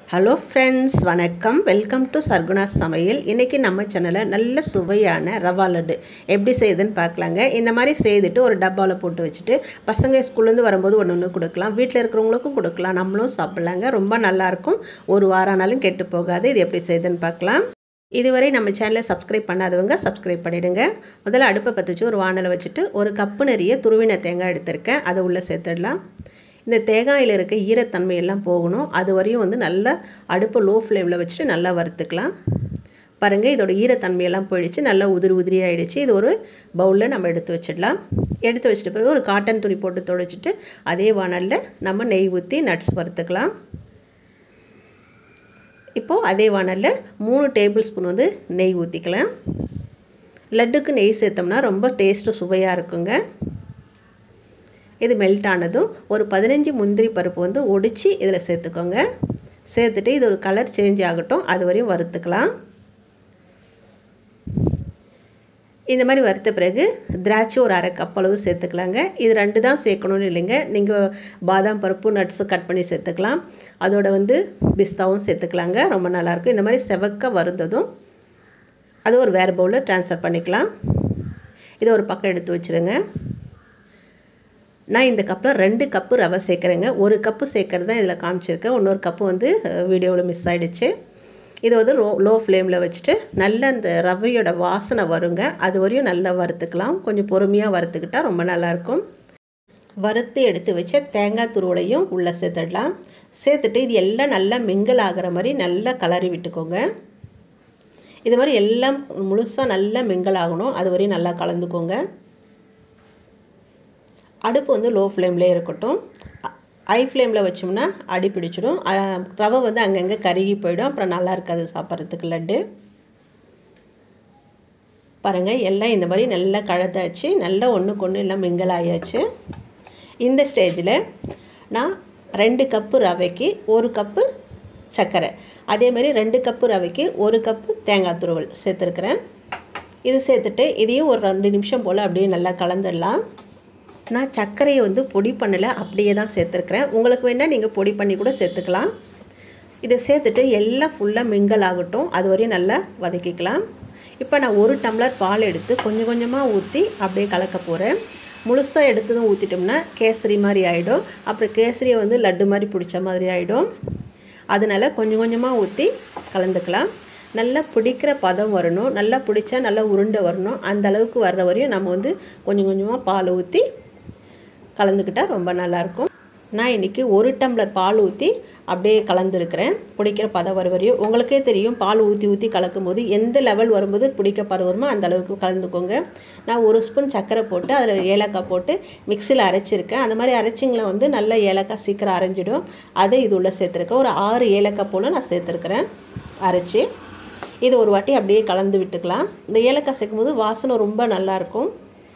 hello friends வணக்கம் welcome to Sarguna சமையல் இன்றைக்கி நம்ம சேனலில் நல்ல சுவையான ரவா லட்டு எப்படி செய்யுதுன்னு பார்க்கலாங்க இந்த மாதிரி செய்துட்டு ஒரு டப்பாவில் போட்டு வச்சுட்டு பசங்க ஸ்கூல்லேருந்து வரும்போது ஒன்று ஒன்று கொடுக்கலாம் வீட்டில் இருக்கிறவங்களுக்கும் கொடுக்கலாம் நம்மளும் சாப்பிட்லாங்க ரொம்ப நல்லாயிருக்கும் ஒரு வாரம் ஆனாலும் கெட்டு போகாது இது எப்படி செய்யுதுன்னு பார்க்கலாம் இதுவரை நம்ம சேனலை சப்ஸ்கிரைப் பண்ணாதவங்க சப்ஸ்கிரைப் பண்ணிவிடுங்க முதல்ல அடுப்பை பற்ற வச்சு ஒரு வானலை வச்சுட்டு ஒரு கப்பு நிறைய துருவின தேங்காய் எடுத்திருக்கேன் அதை உள்ளே சேர்த்துடலாம் இந்த தேங்காயில் இருக்க ஈரத்தன்மையெல்லாம் போகணும் அது வரையும் வந்து நல்லா அடுப்பை லோ ஃப்ளேமில் வச்சுட்டு நல்லா வறுத்துக்கலாம் பாருங்கள் இதோட ஈரத்தன்மையெல்லாம் போயிடுச்சு நல்லா உதிரி உதிரி ஆகிடுச்சு இது ஒரு பவுலில் நம்ம எடுத்து வச்சிடலாம் எடுத்து வச்சிட்ட பிறகு ஒரு காட்டன் துணி போட்டு துடைச்சிட்டு அதே வானலில் நம்ம நெய் ஊற்றி நட்ஸ் வறுத்துக்கலாம் இப்போது அதே வானலில் மூணு டேபிள் ஸ்பூன் வந்து நெய் ஊற்றிக்கலாம் லட்டுக்கு நெய் சேர்த்தோம்னா ரொம்ப டேஸ்ட்டு சுவையாக இருக்குங்க இது மெல்ட் ஆனதும் ஒரு பதினஞ்சு முந்திரி பருப்பு வந்து ஒடிச்சு இதில் சேர்த்துக்கோங்க சேர்த்துட்டு இது ஒரு கலர் சேஞ்ச் ஆகட்டும் அது வரையும் வறுத்துக்கலாம் இந்த மாதிரி வறுத்த பிறகு திராட்சை ஒரு அரை கப் அளவு சேர்த்துக்கலாங்க இது ரெண்டு தான் சேர்க்கணும்னு இல்லைங்க நீங்கள் பாதாம் பருப்பு நட்ஸு கட் பண்ணி சேர்த்துக்கலாம் அதோட வந்து பிஸ்தாவும் சேர்த்துக்கலாங்க ரொம்ப நல்லாயிருக்கும் இந்த மாதிரி செவக்க வருந்ததும் அது ஒரு வேறு பவுலில் ட்ரான்ஸ்ஃபர் பண்ணிக்கலாம் இதை ஒரு பக்கம் எடுத்து வச்சுருங்க நான் இந்த கப்பில் ரெண்டு கப்பு ரவை சேர்க்குறேங்க ஒரு கப்பு சேர்க்குறது தான் இதில் காமிச்சிருக்கேன் இன்னொரு கப்பு வந்து வீடியோவில் மிஸ் ஆகிடுச்சு இதை வந்து லோ லோ ஃப்ளேமில் வச்சுட்டு நல்ல அந்த ரவையோட வாசனை வருங்க அது வரையும் நல்லா வறுத்துக்கலாம் கொஞ்சம் பொறுமையாக வறுத்துக்கிட்டால் ரொம்ப நல்லாயிருக்கும் வறுத்து எடுத்து வச்ச தேங்காய் துருவலையும் உள்ளே சேர்த்துடலாம் சேர்த்துட்டு இது எல்லாம் நல்லா மிங்கல் ஆகிற மாதிரி நல்லா கலரி விட்டுக்கோங்க இது மாதிரி எல்லாம் முழுசாக நல்லா மிங்கல் ஆகணும் அது வரையும் நல்லா கலந்துக்கோங்க அடுப்பு வந்து லோ ஃப்ளேம்லேயே இருக்கட்டும் ஹை ஃப்ளேமில் வச்சோம்னா அடி பிடிச்சிடும் ரவை வந்து அங்கங்கே கருகி போயிடும் அப்புறம் நல்லா இருக்காது சாப்பிட்றதுக்கு லட்டு பாருங்கள் எல்லாம் இந்த மாதிரி நல்லா கழுத்தாச்சு நல்லா ஒன்றுக்கு ஒன்று எல்லாம் மிங்கல் ஆயாச்சு இந்த ஸ்டேஜில் நான் ரெண்டு கப்பு ரவைக்கு ஒரு கப்பு சர்க்கரை அதேமாதிரி ரெண்டு கப்பு ரவைக்கு ஒரு கப்பு தேங்காய் துருவல் சேர்த்துருக்குறேன் இது சேர்த்துட்டு இதையும் ஒரு ரெண்டு நிமிஷம் போல் அப்படியே நல்லா கலந்துடலாம் நான் சர்க்கரையை வந்து பொடி பண்ணலை அப்படியே தான் சேர்த்துருக்குறேன் உங்களுக்கு வேணால் நீங்கள் பொடி பண்ணி கூட சேர்த்துக்கலாம் இதை சேர்த்துட்டு எல்லாம் ஃபுல்லாக மிங்கல் ஆகட்டும் அது வரையும் நல்லா வதக்கிக்கலாம் இப்போ நான் ஒரு டம்ளர் பால் எடுத்து கொஞ்சம் கொஞ்சமாக ஊற்றி அப்படியே கலக்க போகிறேன் முழுசாக எடுத்ததும் ஊற்றிட்டோம்னா கேசரி மாதிரி ஆகிடும் அப்புறம் கேசரியை வந்து லட்டு மாதிரி பிடிச்ச மாதிரி ஆகிடும் அதனால் கொஞ்சம் கொஞ்சமாக ஊற்றி கலந்துக்கலாம் நல்லா பிடிக்கிற பதம் வரணும் நல்லா பிடிச்சா நல்லா உருண்டை வரணும் அந்த அளவுக்கு வர்ற வரையும் நம்ம வந்து கொஞ்சம் கொஞ்சமாக பால் ஊற்றி கலந்துக்கிட்டால் ரொம்ப நல்லாயிருக்கும் நான் இன்றைக்கி ஒரு டம்ளர் பால் ஊற்றி அப்படியே கலந்துருக்கிறேன் பிடிக்கிற பதம் வர வரையும் உங்களுக்கே தெரியும் பால் ஊற்றி ஊற்றி கலக்கும் போது எந்த லெவல் வரும்போது பிடிக்க பதம் வருமோ அந்த அளவுக்கு கலந்துக்கோங்க நான் ஒரு ஸ்பூன் சர்க்கரை போட்டு அதில் ஏலக்காய் போட்டு மிக்சியில் அரைச்சிருக்கேன் அந்த மாதிரி அரைச்சிங்கள வந்து நல்லா ஏலக்காய் சீக்கிரம் அரைஞ்சிடும் அதை இது உள்ளே சேர்த்துருக்கேன் ஒரு ஆறு ஏலக்காய் போல் நான் சேர்த்துருக்குறேன் அரைச்சி இது ஒரு வாட்டி அப்படியே கலந்து விட்டுக்கலாம் இந்த ஏலக்காய் சேர்க்கும்போது வாசனை ரொம்ப நல்லாயிருக்கும்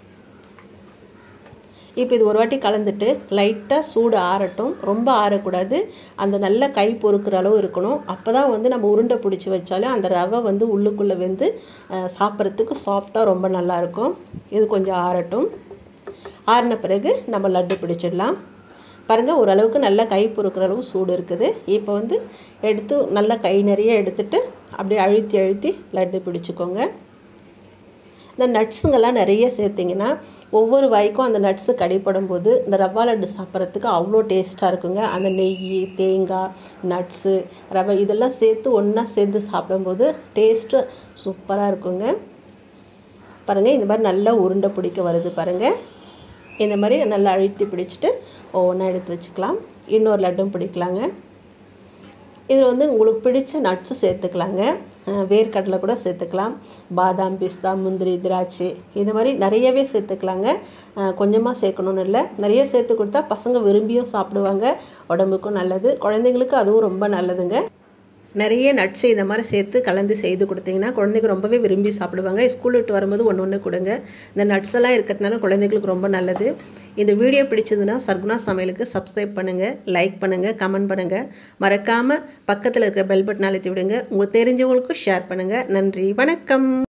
இப்போ இது ஒரு வாட்டி கலந்துட்டு லைட்டாக சூடு ஆறட்டும் ரொம்ப ஆறக்கூடாது அந்த நல்ல கை பொறுக்கிற அளவு இருக்கணும் அப்போ தான் வந்து நம்ம உருண்டை பிடிச்சி வச்சாலும் அந்த ரவை வந்து உள்ளுக்குள்ளே வந்து சாப்பிட்றதுக்கு சாஃப்டாக ரொம்ப நல்லாயிருக்கும் இது கொஞ்சம் ஆறட்டும் ஆறின பிறகு நம்ம லட்டு பிடிச்சிடலாம் பாருங்கள் ஓரளவுக்கு நல்லா கை பொறுக்கிற அளவு சூடு இருக்குது இப்போ வந்து எடுத்து நல்லா கை நிறைய எடுத்துட்டு அப்படியே அழுத்தி அழுத்தி லட்டு பிடிச்சிக்கோங்க இந்த நட்ஸுங்கெல்லாம் நிறைய சேர்த்திங்கன்னா ஒவ்வொரு வாய்க்கும் அந்த நட்ஸு கடிப்படும் போது இந்த ரவா லட்டு சாப்பிட்றதுக்கு அவ்வளோ டேஸ்ட்டாக இருக்குங்க அந்த நெய் தேங்காய் நட்ஸு ரவை இதெல்லாம் சேர்த்து ஒன்றா சேர்த்து சாப்பிடும்போது டேஸ்ட்டு சூப்பராக இருக்குங்க பாருங்கள் இந்த மாதிரி நல்லா உருண்டை பிடிக்க வருது பாருங்கள் இந்த மாதிரி நல்லா அழுத்தி பிடிச்சிட்டு ஒவ்வொன்றா எடுத்து வச்சுக்கலாம் இன்னொரு லட்டும் பிடிக்கலாங்க இதில் வந்து உங்களுக்கு பிடிச்ச நட்ஸு சேர்த்துக்கலாங்க வேர்க்கடலை கூட சேர்த்துக்கலாம் பாதாம் பிஸ்தா முந்திரி திராட்சை இது மாதிரி நிறையவே சேர்த்துக்கலாங்க கொஞ்சமாக சேர்க்கணுன்னு இல்லை நிறைய சேர்த்து கொடுத்தா பசங்க விரும்பியும் சாப்பிடுவாங்க உடம்புக்கும் நல்லது குழந்தைங்களுக்கு அதுவும் ரொம்ப நல்லதுங்க நிறைய நட்ஸு இந்த மாதிரி சேர்த்து கலந்து செய்து கொடுத்தீங்கன்னா குழந்தைங்க ரொம்பவே விரும்பி சாப்பிடுவாங்க ஸ்கூல் விட்டு வரும்போது ஒன்று ஒன்று கொடுங்க இந்த நட்ஸ் எல்லாம் இருக்கிறதுனால குழந்தைங்களுக்கு ரொம்ப நல்லது இந்த வீடியோ பிடிச்சதுன்னா சர்குணா சமையலுக்கு சப்ஸ்கிரைப் பண்ணுங்கள் லைக் பண்ணுங்கள் கமெண்ட் பண்ணுங்கள் மறக்காமல் பக்கத்தில் இருக்கிற பெல் பட்டன் அழுத்தி விடுங்க உங்களுக்கு தெரிஞ்சவங்களுக்கும் ஷேர் பண்ணுங்கள் நன்றி வணக்கம்